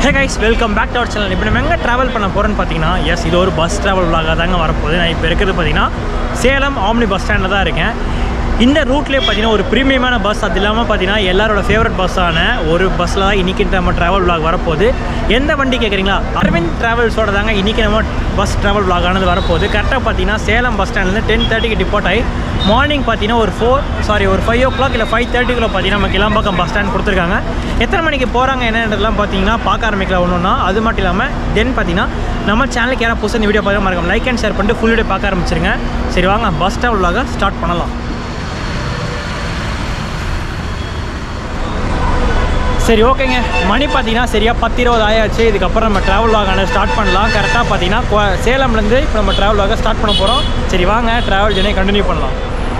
Hey guys welcome back to our channel இப்போ நம்ம எங்கே ட்ராவல் பண்ண போகிறோன்னு பார்த்தீங்கன்னா எஸ் இது ஒரு பஸ் ட்ராவல் vlog தாங்க வரப்போகுது நான் இப்போ இருக்கிறது பார்த்தீங்கன்னா சேலம் ஆம்னி பஸ் ஸ்டாண்டில் தான் இருக்கேன் இந்த ரூட்லேயே பார்த்தீங்கன்னா ஒரு ப்ரீமியமான பஸ் அது இல்லாமல் பார்த்தீங்கன்னா எல்லாரோட ஃபேவரட் பஸ்ஸான ஒரு பஸ்ஸில் தான் இன்றைக்கி நம்ம ட்ராவல் vlog வரப்போகுது எந்த வண்டி கேட்குறீங்களா அரவிந்த் ட்ராவல்ஸோட தாங்க இன்றைக்கி நம்ம பஸ் ட்ராவல் vlog ஆனது வரப்போகுது கரெக்டாக பார்த்தீங்கன்னா சேலம் பஸ் ஸ்டாண்ட்லேருந்து டென் தேர்ட்டிக்கு டிப்போட் ஆகி மார்னிங் பார்த்தீங்கன்னா ஒரு ஃபோர் சாரி ஒரு ஃபைவ் ஓ கிளாக் இல்லை ஃபைவ் தேர்ட்டிக்குள்ளே பார்த்தீங்கன்னா நம்ம கிளம்பாக்கம் பஸ் ஸ்டாண்ட் கொடுத்துருக்காங்க எத்தனை மணிக்கு போகிறாங்க என்னன்றதெல்லாம் பார்த்தீங்கன்னா பார்க்க ஆரம்பிக்கலாம் ஒன்றுனா அது மட்டும் இல்லாமல் தென் பார்த்தீங்கன்னா நம்ம சேனலுக்கு யாராவது புதுசாக இந்த வீடியோ பார்க்க மறக்காம லைக் அண்ட் ஷேர் பண்ணிட்டு ஃபுல் வீடியோ பார்க்க ஆரம்பிச்சிருங்க சரி வாங்க பஸ் ஸ்டாப்லாக ஸ்டார்ட் பண்ணலாம் சரி ஓகேங்க மணி பார்த்தீங்கன்னா சரியாக பத்து இருபது ஆயாச்சு இதுக்கப்புறம் நம்ம ட்ராவல் வாக ஸ்டார்ட் பண்ணலாம் கரெக்டாக பார்த்தீங்கன்னா கோ- சேலம்லேருந்து இப்போ நம்ம ட்ராவல் வாக ஸ்டார்ட் பண்ண போகிறோம் சரி வாங்க ட்ராவல் ஜெர்னி கண்டினியூ பண்ணலாம்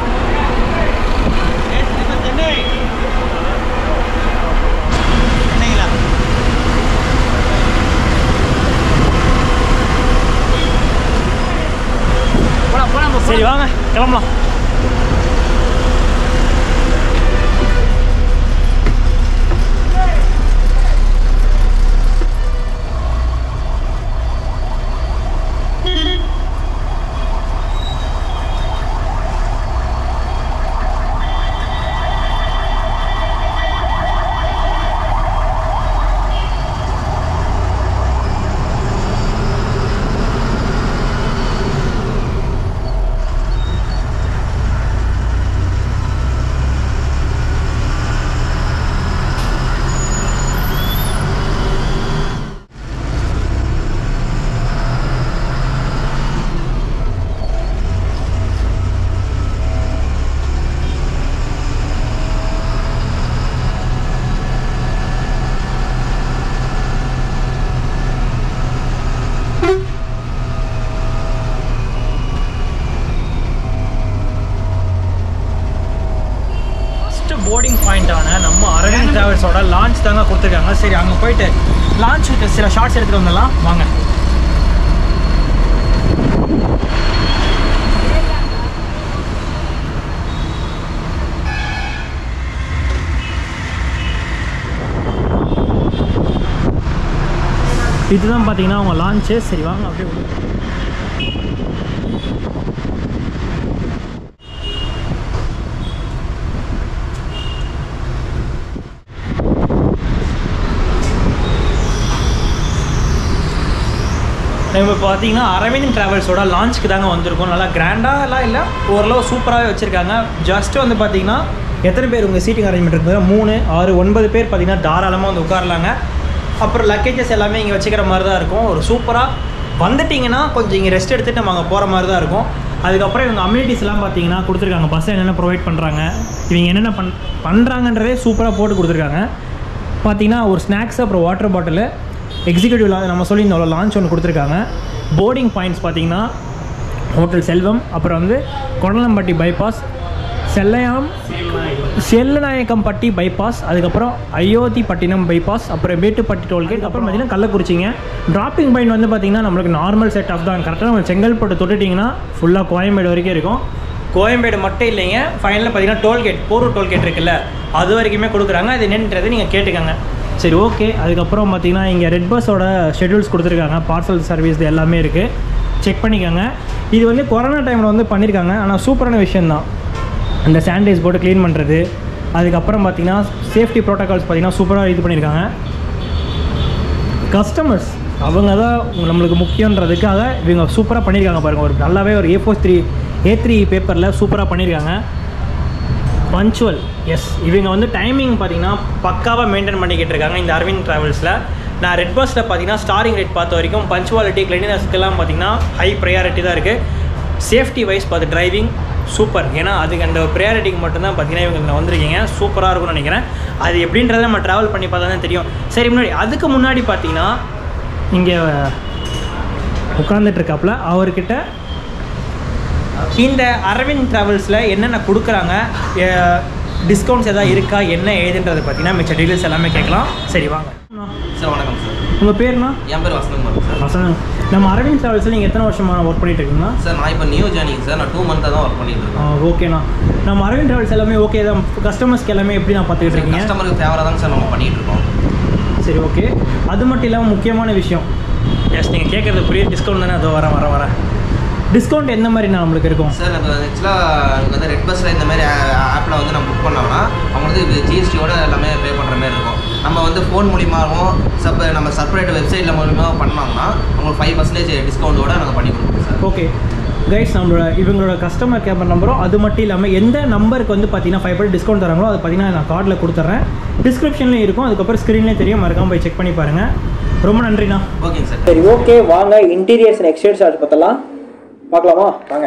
சரி வாங்க கிளம்பலாம் ஃபஸ்ட்டு போர்டிங் பாயிண்டான நம்ம அரவிந்த் டிராவல்ஸோட லான்ச் தாங்க கொடுத்துருக்காங்க சரி அங்கே போயிட்டு லான்ச் சில ஷார்ட்ஸ் எடுத்துகிட்டு வந்துடலாம் வாங்க இதுதான் பார்த்தீங்கன்னா அவங்க லான்ச்சு சரி வாங்க அப்படியே உள்ள நம்ம இப்போ பார்த்தீங்கன்னா அரவிந்த் டிராவல்ஸோட லான்ச்சுக்கு தாங்க வந்திருக்கோம் நல்லா கிராண்டாலாம் இல்லை ஓரளவு சூப்பராகவே வச்சுருக்காங்க ஜஸ்ட் வந்து பார்த்தீங்கன்னா எத்தனை பேர் உங்கள் சீட்டிங் அரேஞ்ச்மெண்ட் இருக்குது மூணு ஆறு ஒன்பது பேர் பார்த்தீங்கன்னா தாராளமாக வந்து உட்காரலாங்க அப்புறம் லக்கேஜஸ் எல்லாமே இங்கே வச்சுக்கிற மாதிரி தான் இருக்கும் ஒரு சூப்பராக வந்துட்டிங்கன்னா கொஞ்சம் இங்கே ரெஸ்ட் எடுத்துகிட்டு நம்ம அங்கே போகிற மாதிரி தான் இருக்கும் அதுக்கப்புறம் இவங்க அம்யூனிட்டிஸ் எல்லாம் பார்த்தீங்கன்னா கொடுத்துருக்காங்க பஸ்ஸில் என்னென்ன ப்ரொவைட் பண்ணுறாங்க இவங்க என்னென்ன பண் பண்ணுறாங்கன்றதே சூப்பராக போட்டு கொடுத்துருக்காங்க பார்த்தீங்கன்னா ஒரு ஸ்நாக்ஸ் அப்புறம் வாட்டர் பாட்டிலு எக்ஸிக்யூட்டிவ் நம்ம சொல்லியிருந்தோம்ல லான்ச் ஒன்று கொடுத்துருக்காங்க போர்டிங் பாயிண்ட்ஸ் பார்த்தீங்கன்னா ஹோட்டல் செல்வம் அப்புறம் வந்து கொடலம்பட்டி பைபாஸ் செல்லையாம் செல்லநாயக்கம்பட்டி பைபாஸ் அதுக்கப்புறம் அயோத்தி பட்டினம் பைபாஸ் அப்புறம் மேட்டுப்பட்டி டோல்கேட் அப்புறம் பார்த்தீங்கன்னா கள்ளக்குறிச்சிங்க டிராப்பிங் பாயிண்ட் வந்து பார்த்தீங்கன்னா நம்மளுக்கு நார்மல் செட் ஆஃப் தான் கரெக்டாக நம்ம செங்கல்பட்டு தொட்டுட்டிங்கன்னா ஃபுல்லாக கோயம்பேடு வரைக்கும் இருக்கும் கோயம்பேடு மட்டும் இல்லைங்க ஃபைனலில் பார்த்தீங்கன்னா டோல்கேட் போரூர் டோல்கேட் இருக்குல்ல அது வரைக்குமே கொடுக்குறாங்க அது என்னன்றதை நீங்கள் கேட்டுக்கோங்க சரி ஓகே அதுக்கப்புறம் பார்த்தீங்கன்னா இங்கே ரெட் பஸ்ஸோட ஷெட்யூல்ஸ் கொடுத்துருக்காங்க பார்சல் சர்வீஸ் இது எல்லாமே இருக்குது செக் பண்ணிக்கோங்க இது வந்து கொரோனா டைமில் வந்து பண்ணியிருக்காங்க ஆனால் சூப்பரான விஷயந்தான் அந்த சானிடைஸ் போட்டு க்ளீன் பண்ணுறது அதுக்கப்புறம் பார்த்தீங்கன்னா சேஃப்டி ப்ரோட்டோகால்ஸ் பார்த்தீங்கன்னா சூப்பராக இது பண்ணியிருக்காங்க கஸ்டமர்ஸ் அவங்க தான் நம்மளுக்கு முக்கியன்றதுக்காக இவங்க சூப்பராக பண்ணியிருக்காங்க பாருங்கள் ஒரு நல்லாவே ஒரு A four three A three பேப்பரில் சூப்பராக பண்ணியிருக்காங்க பஞ்சுவல் எஸ் இவங்க வந்து டைமிங் பார்த்தீங்கன்னா பக்காவாக மெயின்டைன் பண்ணிக்கிட்டு இருக்காங்க இந்த அரவிந்த் ட்ராவல்ஸில் நான் ரெட் பஸ்ஸில் பார்த்தீங்கன்னா ஸ்டாரிங் ரேட் பார்த்த வரைக்கும் பஞ்சுவாலிட்டி கிளீனஸ்க்கெல்லாம் பார்த்தீங்கன்னா ஹை ப்ரையாரிட்டி தான் இருக்குது சேஃப்டி வைஸ் பார்த்து டிரைவிங் சூப்பர் ஏன்னா அதுக்கு அந்த ப்ரையாரிட்டிக்கு மட்டும்தான் பார்த்தீங்கன்னா இவங்க இங்கே வந்திருக்கீங்க சூப்பராக இருக்கும்னு நினைக்கிறேன் அது எப்படின்றத நம்ம ட்ராவல் பண்ணி பார்த்தா தான் தெரியும் சரி முன்னாடி அதுக்கு முன்னாடி பார்த்தீங்கன்னா இங்கே உட்காந்துட்டு இருக்காப்புல அவர்கிட்ட இந்த அரவிந்த் ட்ராவல்ஸில் என்னென்ன கொடுக்குறாங்க டிஸ்கவுண்ட்ஸ் எதாவது இருக்கா என்ன ஏதுன்றதை பார்த்தீங்கன்னா மிச்ச டீட்டெயில்ஸ் எல்லாமே கேட்கலாம் சரி வாங்க சார் வணக்கம் சார் உங்கள் பேர்னா என் பேர் வசந்தகுமார் சார் வசனம் நம்ம அரவிந்த் ட்ராவல்ஸில் நீங்கள் எத்தனை வருஷமாக ஒர்க் பண்ணிட்டு இருக்கீங்களா சார் நான் இப்போ நியூ ஜாயினிங் சார் நான் டூ மந்த்தாக தான் ஒர்க் பண்ணிட்டு இருக்கேன் ஓகேண்ணா நம்ம அரவிந்த் ட்ராவல்ஸ் எல்லாமே ஓகே தான் கஸ்டமர்ஸ்க்கு எல்லாமே எப்படி நான் பார்த்துக்கிட்டு இருக்கீங்க கஸ்டமருக்கு ஃபேவராக தாங்க சார் நம்ம பண்ணிட்டு இருக்கோம் சரி ஓகே அது மட்டும் இல்லாமல் முக்கியமான விஷயம் எஸ் நீங்கள் கேட்குறது புரிய டிஸ்கவுண்ட் தானே அதோ வரேன் வரேன் வரேன் டிஸ்கவுண்ட் எந்த மாதிரி நம்மளுக்கு இருக்கும் சார் இப்போ ஆக்சுவலாக எனக்கு வந்து ரெட் பஸ்ஸில் இந்த மாதிரி ஆப்பில் வந்து நம்ம புக் பண்ணோம்னா அவங்க வந்து இது ஜிஎஸ்டியோட எல்லாமே பே பண்ணுற மாதிரி இருக்கும் நம்ம வந்து ஃபோன் மூலியமாகவும் சப் நம்ம செப்பரேட் வெப்சைட்டில் மூலியமாக பண்ணோம்னா உங்களுக்கு ஃபைவ் பர்சன்டேஜ் டிஸ்கவுண்ட்டோட நாங்கள் பண்ணி கொடுப்போம் சார் ஓகே கைஸ் நம்மளோட இவங்களோட கஸ்டமர் கேர் நம்பரும் அது மட்டும் இல்லாமல் எந்த நம்பருக்கு வந்து பார்த்தீங்கன்னா ஃபைவ் பர்சன்ட் டிஸ்கவுண்ட் தராங்களோ அது பார்த்தீங்கன்னா நான் கார்டில் கொடுத்துட்றேன் டிஸ்கிரிப்ஷன்லேயும் இருக்கும் அதுக்கப்புறம் ஸ்க்ரீன்லேயும் தெரியும் மறக்காம போய் செக் பண்ணி பாருங்கள் ரொம்ப நன்றிண்ணா ஓகேங்க சார் சரி ஓகே வாங்க இன்டீரியர்ஸ் அண்ட் எக்ஸ்டீரியர் சார்ஜ் பார்த்தலாம் பார்க்கலாமா வாங்க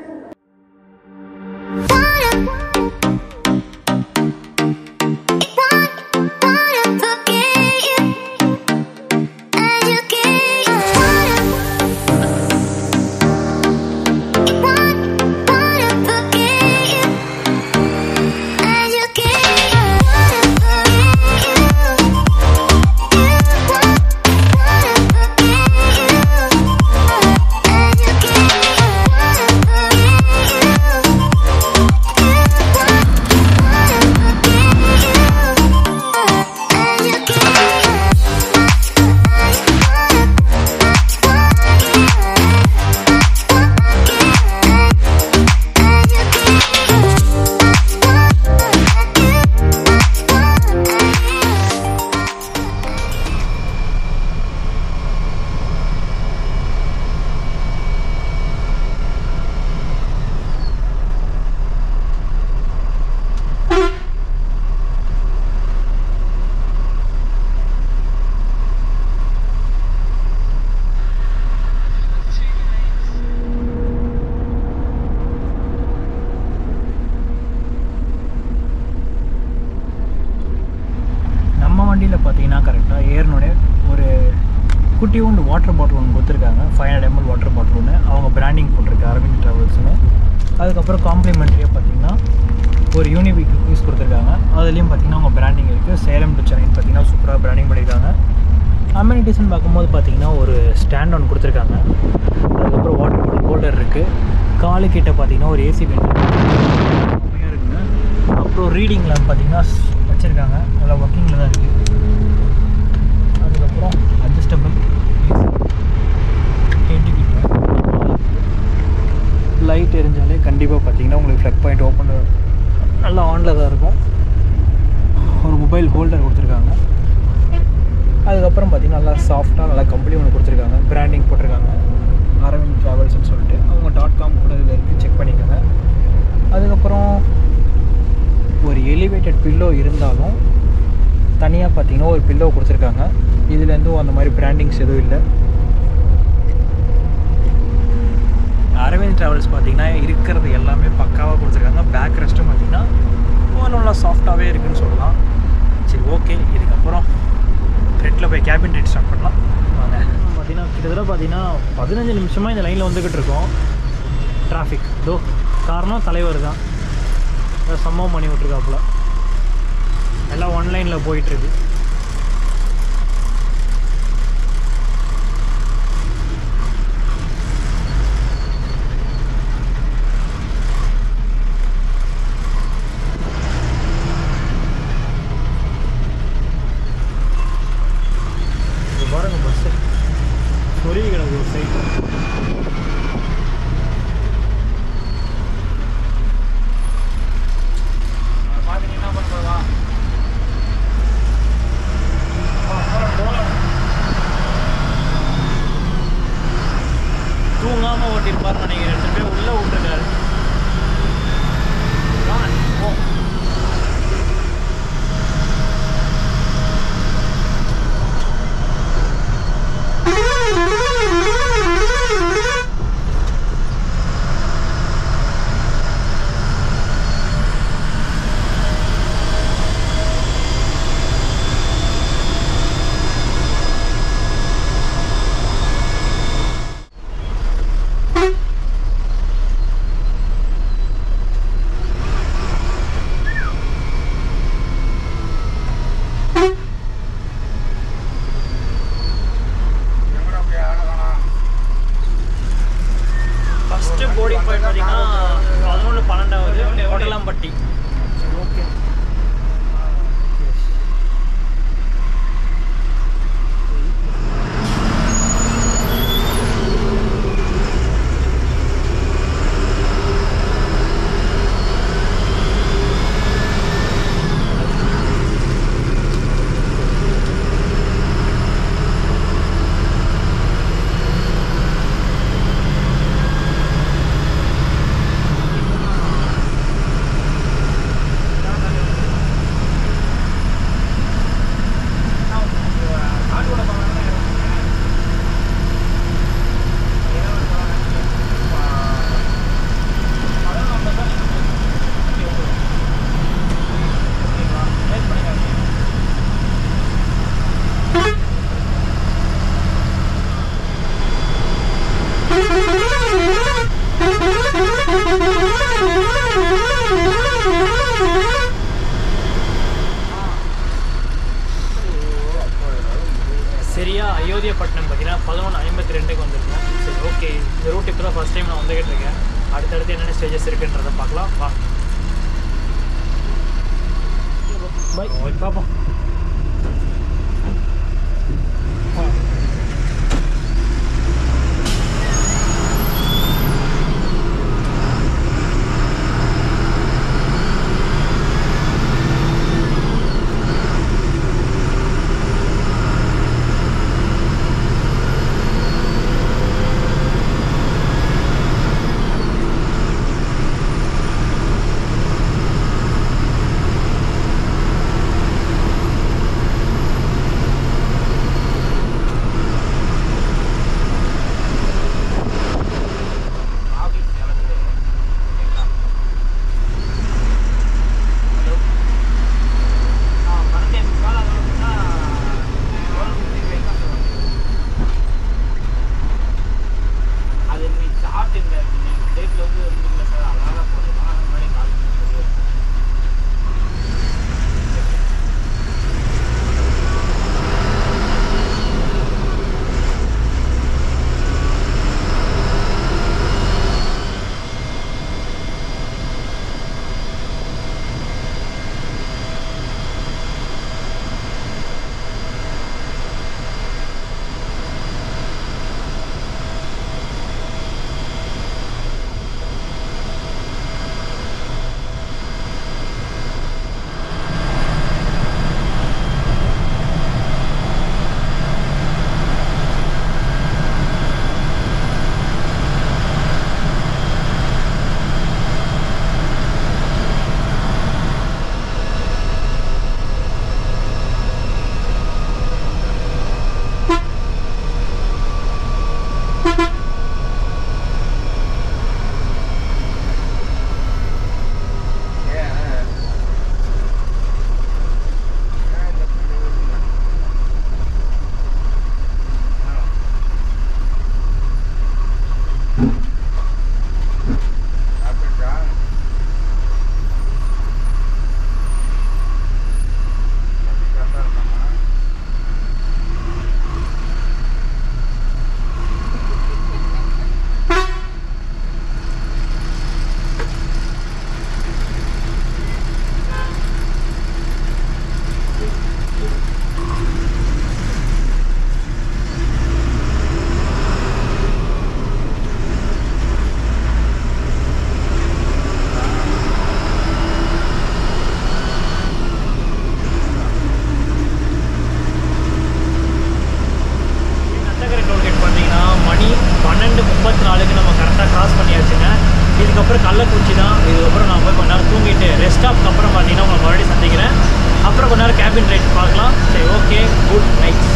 நம்ம வண்டியில் பார்த்தீங்கன்னா கரெக்டாக ஏறினோடனே ஒரு குட்டியோண்டு வாட்டர் பாட்டில் ஒன்று கொடுத்துருக்காங்க five hundred ml water bottle ஒன்று அவங்க பிராண்டிங் போட்டிருக்கு அரவிந்த் ட்ராவல்ஸ்னு அதுக்கப்புறம் காம்ப்ளிமெண்ட்ரியாக பார்த்தீங்கன்னா ஒரு யூனிபிக் பீஸ் கொடுத்துருக்காங்க அதுலேயும் பார்த்தீங்கன்னா அவங்க பிராண்டிங் இருக்குது சேலம் டு சென்னை பார்த்தீங்கன்னா சூப்பராக பிராண்டிங் பண்ணியிருக்காங்க அம்யூனிட்டிஸ்னு பார்க்கும்போது பார்த்தீங்கன்னா ஒரு ஸ்டாண்ட் ஒன்று கொடுத்துருக்காங்க அதுக்கப்புறம் வாட்டர் பாட்டில் ஹோல்டர் இருக்குது காலு கிட்ட பார்த்தீங்கன்னா ஒரு ஏசி வெண்ட் செம்மையாக இருக்குங்க அப்புறம் ரீடிங் லேம்ப் பார்த்தீங்கன்னா வச்சுருக்காங்க நல்லா ஒர்க்கிங்கில் தான் இருக்குது அதுக்கப்புறம் அட்ஜஸ்டபிள் ஹெட்டுக்கிட்ட லைட் எரிஞ்சாலே கண்டிப்பாக பார்த்தீங்கன்னா உங்களுக்கு ஃப்ளக் பாயிண்ட் ஓப்பன் நல்லா ஆனில் தான் இருக்கும் ஒரு மொபைல் ஹோல்டர் கொடுத்துருக்காங்க அதுக்கப்புறம் பார்த்தீங்கன்னா நல்லா சாஃப்டாக நல்லா கம்பெனி ஒன்று கொடுத்துருக்காங்க பிராண்டிங் போட்டிருக்காங்க அரவிந்த் ட்ராவல்ஸ்னு சொல்லிட்டு அவங்க டாட் காம் கூட இதில் இருக்குது செக் பண்ணிக்கோங்க அதுக்கப்புறம் ஒரு எலிவேட்டட் பில்லோ இருந்தாலும் தனியாக பார்த்தீங்கன்னா ஒரு பில்லோ கொடுத்துருக்காங்க இதுலேருந்தும் அந்த மாதிரி பிராண்டிங்ஸ் எதுவும் இல்லை அரவிந்த் ட்ராவல்ஸ் பார்த்தீங்கன்னா இருக்கிறது எல்லாமே பக்காவாக கொடுத்துருக்காங்க பேக் ரெஸ்ட்டும் பார்த்தீங்கன்னா ஓரளவு நல்லா சாஃப்டாகவே இருக்குன்னு சொல்லலாம் சரி ஓகே இதுக்கப்புறம் ரெட்டில் போய் கேபின் ரேட் ஸ்டார்ட் பண்ணலாம் வாங்க பார்த்தீங்கன்னா கிட்டத்தட்ட பார்த்தீங்கன்னா பதினஞ்சு நிமிஷமாக இந்த லைனில் வந்துக்கிட்டு இருக்கோம் டிராஃபிக் இதோ காரணம் தலைவர் தான் ஏதோ சம்பவம் பண்ணி விட்ருக்காப்புல எல்லாம் ஒன்லைனில் போயிட்டுருக்கு இது பாருங்க பஸ்ஸு சொருகி கிடக்கு ஒரு சைடு பார்த்து என்ன பண்ணுறதா தூங்காம ஓட்டிருப்பாரு நினைக்கிறேன் எடுத்துட்டு போய் உள்ள விட்டுருக்காரு வா, போ. சரியா அயோத்தியப்பட்டினம் பார்த்தீங்கன்னா பதினொன்று ஐம்பத்தி ரெண்டுக்கு வந்திருக்கோம் சரி ஓகே இந்த ரூட் இப்போ தான் ஃபஸ்ட் டைம் நான் வந்துகிட்டு இருக்கேன் அடுத்தடுத்து என்னென்ன ஸ்டேஜஸ் இருக்குன்றதை பார்க்கலாம் வா பை போய் பார்ப்போம் ஆ. அது நீ சாப்பிட்டு டேட்ல வந்து இல்லை சார் அதனால போடலாம் அந்த மாதிரி கால் பண்ணி சொல்லுவேன் நந்தகரை டோல்கேட் பார்த்தீங்கன்னா மணி பன்னெண்டு முப்பத்தி நாலுக்கு நம்ம கரெக்டாக கிராஸ் பண்ணியாச்சுங்க இதுக்கப்புறம் கள்ளக்குறிச்சி தான் இதுக்கப்புறம் நான் போய் கொஞ்ச நேரம் தூங்கிட்டு ரெஸ்ட் ஸ்டாப்க்கு அப்புறம் பார்த்தீங்கன்னா உங்களை மறுபடியும் சந்திக்கிறேன் அப்புறம் கொஞ்ச நேரம் கேபின் ரைட் பார்க்கலாம் சரி ஓகே குட் நைட்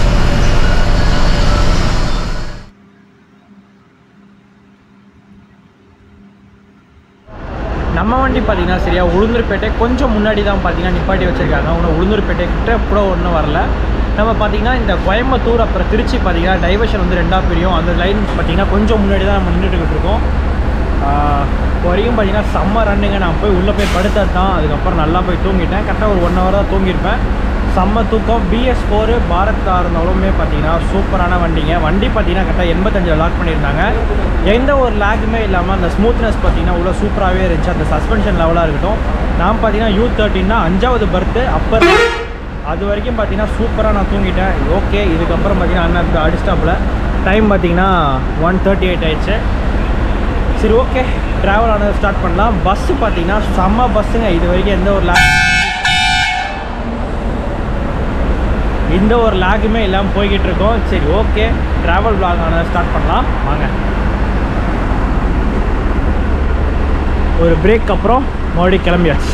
நம்ம வண்டி பார்த்தீங்கன்னா சரியா உளுந்தூர்பேட்டை கொஞ்சம் முன்னாடி தான் பார்த்தீங்கன்னா நிப்பாட்டி வச்சிருக்காங்க இன்னும் உளுந்தூர்பேட்டை கிட்ட கூட ஒன்றும் வரல நம்ம பார்த்தீங்கன்னா இந்த கோயம்புத்தூர் அப்புறம் திருச்சி பார்த்தீங்கன்னா டைவர்ஷன் வந்து ரெண்டாக பிரியும் அந்த லைன் பார்த்தீங்கன்னா கொஞ்சம் முன்னாடி தான் நம்ம நின்றுட்டு இருக்கோம் ஆஹ் இப்போ வரைக்கும் பார்த்தீங்கன்னா செம்ம ரன்னுங்க நான் போய் உள்ளே போய் படுத்தது தான் அதுக்கப்புறம் நல்லா போய் தூங்கிட்டேன் கரெக்டாக ஒரு ஒன் ஹவர் தான் தூங்கியிருப்பேன் செம்ம தூக்கம் பிஎஸ் ஃபோரு பாரத் கார் இருந்தாலுமே பார்த்தீங்கன்னா சூப்பரான வண்டிங்க வண்டி பார்த்தீங்கன்னா கரெக்டாக எண்பத்தஞ்சில் லாக் பண்ணியிருந்தாங்க எந்த ஒரு லேக்குமே இல்லாமல் அந்த ஸ்மூத்னஸ் பார்த்தீங்கன்னா உள்ள சூப்பராகவே இருந்துச்சு அந்த சஸ்பென்ஷன் லெவலாக இருக்கட்டும் நான் பார்த்தீங்கன்னா யூ தேர்ட்டின்னா அஞ்சாவது பர்த்து அப்பர் அது வரைக்கும் பார்த்தீங்கன்னா சூப்பராக நான் தூங்கிட்டேன் ஓகே இதுக்கப்புறம் பார்த்தீங்கன்னா அண்ணன் அடிஸ்டாப்பில் டைம் பார்த்தீங்கன்னா ஒன் தேர்ட்டி எயிட் ஆயிடுச்சு சரி ஓகே ட்ராவல் ஆனது ஸ்டார்ட் பண்ணலாம் பஸ்ஸு பார்த்தீங்கன்னா செம்ம பஸ்ஸுங்க இது வரைக்கும் எந்த ஒரு லேக் எந்த ஒரு லேக்குமே இல்லாமல் போய்கிட்டு இருக்கோம் சரி ஓகே ட்ராவல் vlog ஆனதை ஸ்டார்ட் பண்ணலாம் வாங்க ஒரு பிரேக் அப்புறம் மறுபடியும் கிளம்பியாச்சு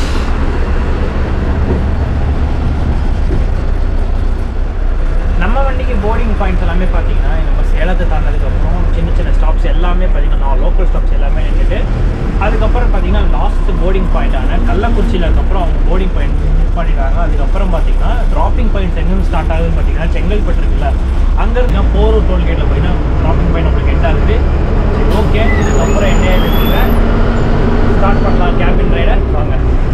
நம்ம வண்டிக்கு போர்டிங் பாயிண்ட்ஸ் எல்லாமே பார்த்தீங்கன்னா நம்ம சேலத்தை தாண்டதுக்கப்புறம் சின்ன சின்ன ஸ்டாப்ஸ் எல்லாமே பார்த்தீங்கன்னா லோக்கல் ஸ்டாப்ஸ் எல்லாமே நின்றுட்டு அதுக்கப்புறம் பார்த்தீங்கன்னா லாஸ்ட் போர்டிங் பாயிண்டான கள்ளக்குறிச்சியில் அதுக்கப்புறம் அவங்க போர்டிங் பாயிண்ட் பண்ணிட்டாங்க அதுக்கப்புறம் பார்த்தீங்கன்னா ட்ராப்பிங் பாயிண்ட்ஸ் எங்கேருந்து ஸ்டார்ட் ஆகுதுன்னு பார்த்தீங்கன்னா செங்கல்பட்டு இருக்குல்ல அங்கே இருந்தால் போரூர் டோல்கேட்டில் பார்த்தீங்கன்னா ட்ராப்பிங் பாயிண்ட் நம்மளுக்கு எட்டாக இருக்குது ஓகே இதுக்கப்புறம் என்ன ஸ்டார்ட் பண்ணலாம் கேபின் ரைடை வாங்க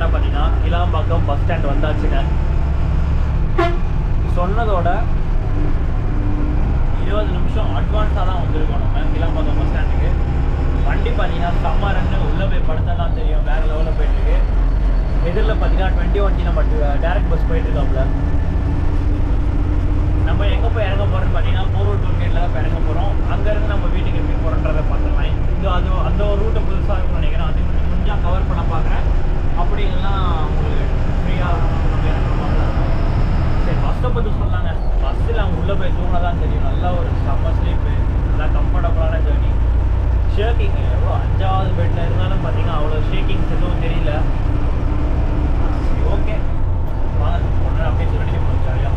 கரெக்டாக பார்த்தீங்கன்னா இளாம்பாக்கம் பஸ் ஸ்டாண்ட் வந்தாச்சுங்க சொன்னதோட இருபது நிமிஷம் அட்வான்ஸாக தான் வந்திருக்கோம் நம்ம இளம்பாக்கம் பஸ் ஸ்டாண்டுக்கு வண்டி பார்த்தீங்கன்னா செம்ம ரெண்டு உள்ளே போய் படுத்தாதான் தெரியும் வேறு லெவலில் போயிட்டுருக்கு எதிரில் பார்த்தீங்கன்னா டுவெண்ட்டி ஒன் நம்ம டேரக்ட் பஸ் போயிட்டுருக்காப்புல நம்ம எங்கே போய் இறங்க போகிறோம்னு பார்த்தீங்கன்னா போரூர் டோல்கேட்டில் தான் இப்போ இறங்க போகிறோம் அங்கேருந்து நம்ம வீட்டுக்கு எப்படி போகிறோன்றதை பார்த்துக்கலாம் இது அது அந்த ஒரு ரூட்டை புதுசாக இருக்கும்னு நினைக்கிறேன் அது கொஞ்சம் முடிஞ்சால் கவர் பண்ண பார்க்குறேன் அப்படி இல்லைன்னா உங்களுக்கு ஃப்ரீயாக நம்ம இறங்குற மாதிரி தான் இருக்கும். சரி பஸ்ஸை பற்றி சொல்லாங்க பஸ்ஸில் அவங்க உள்ளே போய் தூங்கினா தான் தெரியும் நல்ல ஒரு செம்ம ஸ்லீப்பு நல்லா கம்ஃபர்டபுளான ஜேர்னி ஷேக்கிங் எவ்வளோ அஞ்சாவது பெட்டில் இருந்தாலும் பார்த்தீங்கன்னா அவ்வளோ ஷேக்கிங்ஸ் எதுவும் தெரியல ஓகே வாங்க ஒன்று அப்படியே சொல்லிட்டு போகணும் ஜாலியாக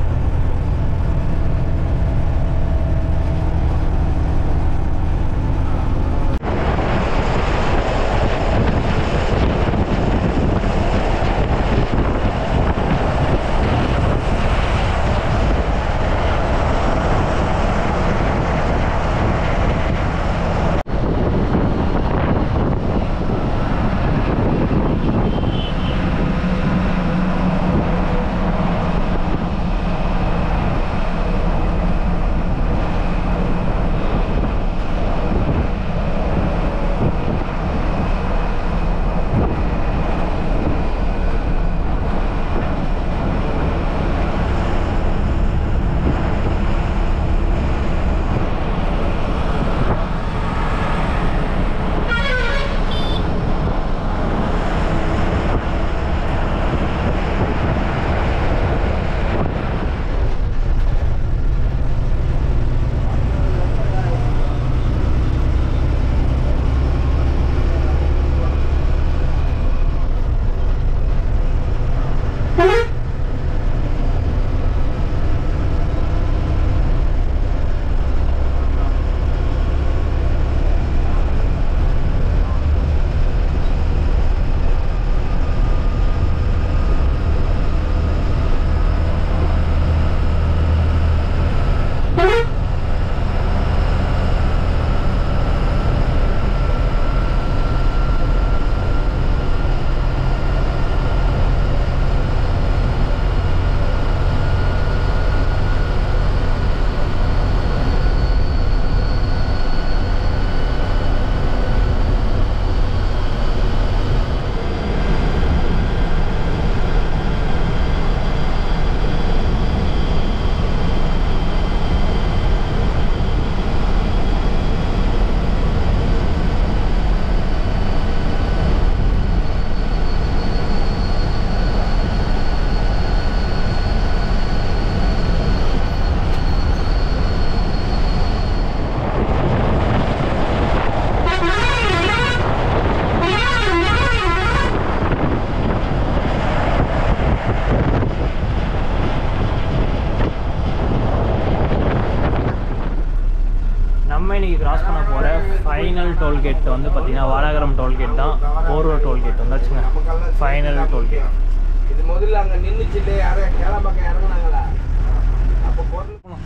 நம்ம இன்னைக்கு கிராஸ் பண்ண போகிற ஃபைனல் டோல்கேட் வந்து பார்த்தீங்கன்னா வாராகரம் டோல்கேட் தான் போரூர் டோல்கேட் வந்தாச்சுங்க ஃபைனல் டோல்கேட் இது முதல்ல அங்க நின்னுச்சுட்டு யாரும் கேரளா பக்கம் இறங்குனாங்களா அப்போ பொருள்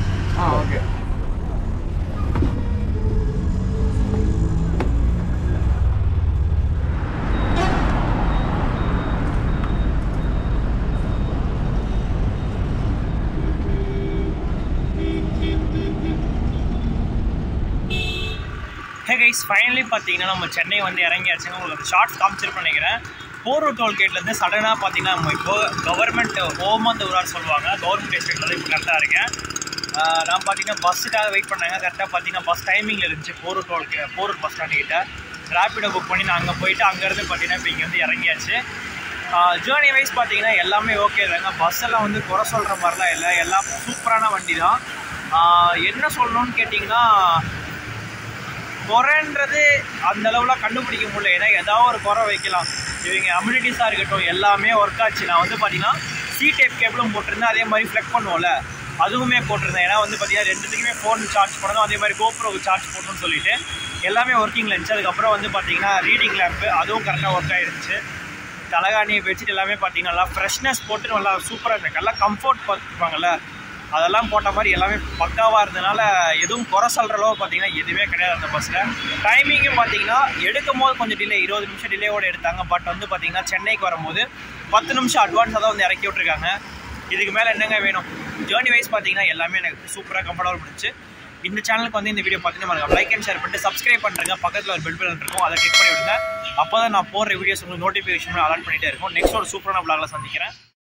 ஆ ஓகே ஹே கைஸ் ஃபைனலி பார்த்தீங்கன்னா நம்ம சென்னை வந்து இறங்கியாச்சுங்க உங்களுக்கு அந்த ஷார்ட்ஸ் காமிச்சிருப்பேன் நினைக்கிறேன் போரூர் டோல்கேட்லேருந்து சடனாக பார்த்தீங்கன்னா நம்ம இப்போ கவர்மெண்ட் ஓமந்தூரார் சொல்லுவாங்க கவர்மெண்ட் எஸ்டேட்டில் தான் இப்போ கரெக்டாக இருக்கேன் ஆஹ் நான் பார்த்தீங்கன்னா பஸ்ஸுக்காக வெயிட் பண்ணாங்க கரெக்டாக பார்த்தீங்கன்னா பஸ் டைமிங்கில் இருந்துச்சு போரூர் டோல்கே போரூர் பஸ் ஸ்டாண்டு கிட்ட ரேப்பிடோ புக் பண்ணி நான் அங்கே போயிட்டு அங்கேருந்து பார்த்தீங்கன்னா இப்போ இங்கே வந்து இறங்கியாச்சு ஜேர்னி வைஸ் பார்த்தீங்கன்னா எல்லாமே ஓகே தாங்க பஸ் எல்லாம் வந்து குறை சொல்கிற மாதிரிலாம் இல்லை எல்லாம் சூப்பரான வண்டி தான் ஆஹ் என்ன சொல்லணும்னு கேட்டிங்கன்னா குறைன்றது அந்த அளவுலாம் கண்டுபிடிக்க முடியல ஏன்னா ஏதாவது ஒரு குறை வைக்கலாம் இவங்க அம்யூனிட்டிஸாக இருக்கட்டும் எல்லாமே ஒர்க் ஆச்சு நான் வந்து பார்த்தீங்கன்னா சி டைப் கேபிளும் போட்டிருந்தேன் அதே மாதிரி ஃப்ளெக் பண்ணுவோம்ல அதுவுமே போட்டிருந்தேன் ஏன்னா வந்து பார்த்தீங்கன்னா ரெண்டுத்துக்குமே ஃபோன் சார்ஜ் பண்ணணும் அதே மாதிரி கோப்ரோவுக்கு சார்ஜ் போடணும்னு சொல்லிட்டு எல்லாமே ஒர்க்கிங்கில் இருந்துச்சு அதுக்கப்புறம் வந்து பார்த்தீங்கன்னா ரீடிங் லேம்ப்பு அதுவும் கரெக்டாக ஒர்க் ஆயிருந்துச்சு தலகாணி பெட்ஷீட் எல்லாமே பார்த்தீங்கன்னா நல்லா ஃப்ரெஷ்னஸ் போட்டு நல்லா சூப்பராக இருந்துச்சு நல்லா கம்ஃபர்ட் பார்த்துருப்பாங்கல்ல அதெல்லாம் போட்ட மாதிரி எல்லாமே பக்காவாக இருந்ததுனால எதுவும் குறை சொல்கிற அளவு பார்த்தீங்கன்னா எதுவுமே கிடையாது அந்த பஸ்ஸில் டைமிங்கும் பார்த்தீங்கன்னா எடுக்கும் போது கொஞ்சம் டிலே இருபது நிமிஷம் டிலேவோடு எடுத்தாங்க பட் வந்து பார்த்தீங்கன்னா சென்னைக்கு வரும்போது பத்து நிமிஷம் அட்வான்ஸாக தான் வந்து இறக்கி விட்ருக்காங்க இதுக்கு மேலே என்னங்க வேணும் ஜேர்னி வைஸ் பார்த்தீங்கன்னா எல்லாமே எனக்கு சூப்பராக கம்ஃபர்டபுள் இருந்துச்சு இந்த சேனலுக்கு வந்து இந்த வீடியோ பார்த்தீங்கன்னா மறக்காம லைக் அண்ட் ஷேர் பண்ணிட்டு சப்ஸ்கிரைப் பண்ணுறங்க பக்கத்தில் ஒரு பெல் பட்டன் இருக்கும் அதை கிளிக் பண்ணி விடுங்க அப்போ தான் நான் போடுற வீடியோஸ் உங்களுக்கு நோட்டிஃபிகேஷன் அலர்ட் பண்ணிட்டே இருக்கும் நெக்ஸ்ட் ஒரு சூப்பரான vlogல சந்திக்கிறேன்